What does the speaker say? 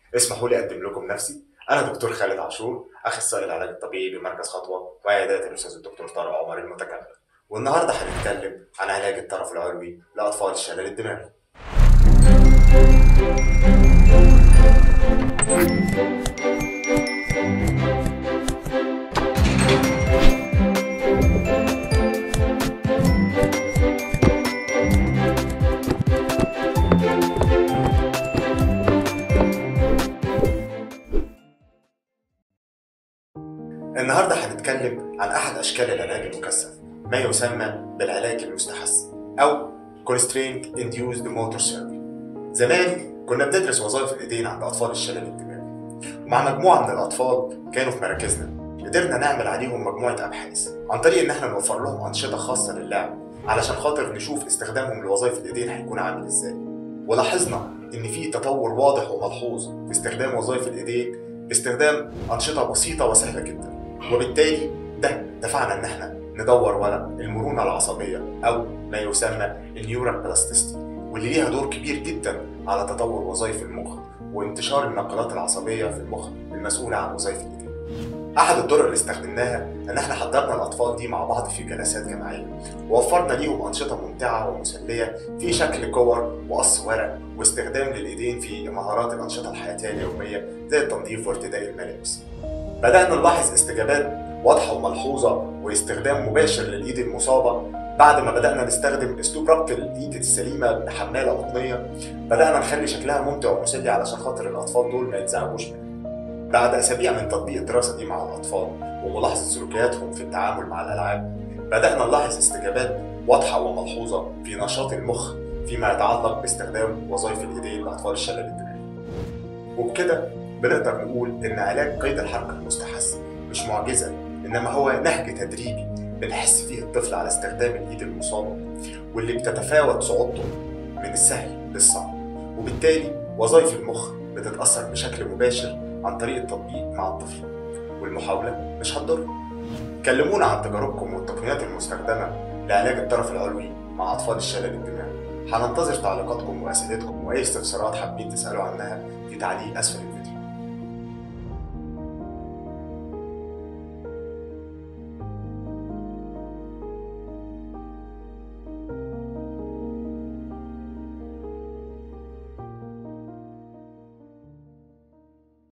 اسمحوا لي اقدم لكم نفسي انا دكتور خالد عاشور اخصائي العلاج الطبيعي بمركز خطوه وعيادات الاستاذ الدكتور طارق عمر المتكامل والنهارده هنتكلم عن علاج الطرف العلوي لاطفال الشلل الدماغي النهارده هنتكلم عن احد اشكال العلاج المكثف ما يسمى بالعلاج المستحث او Constraint Induced Motor Therapy زمان كنا بندرس وظائف الايدين عند اطفال الشلل الدماغي ومع مجموعه من الاطفال كانوا في مراكزنا قدرنا نعمل عليهم مجموعه ابحاث عن طريق ان احنا نوفر لهم انشطه خاصه للعب علشان خاطر نشوف استخدامهم لوظائف الايدين هيكون عامل ازاي ولاحظنا ان في تطور واضح وملحوظ في استخدام وظائف الايدين باستخدام انشطه بسيطه وسهله جدا وبالتالي ده دفعنا ان احنا ندور ورا المرونه العصبيه او ما يسمى النيورال بلاستيستي واللي ليها دور كبير جدا على تطور وظائف المخ وانتشار النقلات العصبيه في المخ المسؤوله عن وظائف الايدين. احد الطرق اللي استخدمناها ان احنا حضرنا الاطفال دي مع بعض في جلسات جماعيه ووفرنا ليهم انشطه ممتعه ومسليه في شكل كور وقص ورق واستخدام للايدين في مهارات الانشطه الحياتيه اليوميه زي التنظيف وارتداء الملابس. بدأنا نلاحظ استجابات واضحة وملحوظة واستخدام مباشر للإيد المصابة بعد ما بدأنا نستخدم أسلوب ربط الإيد السليمة بحمالة قطنية بدأنا نخلي شكلها ممتع ومسلي علشان خاطر الأطفال دول ما يتزعجوش منها بعد أسابيع من تطبيق الدراسة دي مع الأطفال وملاحظة سلوكياتهم في التعامل مع الألعاب بدأنا نلاحظ استجابات واضحة وملحوظة في نشاط المخ فيما يتعلق باستخدام وظائف الإيدين لأطفال الشلل الدماغي وبكده بنقدر نقول إن علاج قيد الحركة المستحث مش معجزة إنما هو نهج تدريبي بنحس فيه الطفل على استخدام الإيد المصابة واللي بتتفاوت صعوبته من السهل للصعب وبالتالي وظائف المخ بتتأثر بشكل مباشر عن طريق التطبيق مع الطفل والمحاولة مش هتضر كلمونا عن تجاربكم والتقنيات المستخدمة لعلاج الطرف العلوي مع أطفال الشلل الدماغي هننتظر تعليقاتكم وأسئلتكم وأي استفسارات حابين تسألوا عنها في تعليق أسفل الفيديو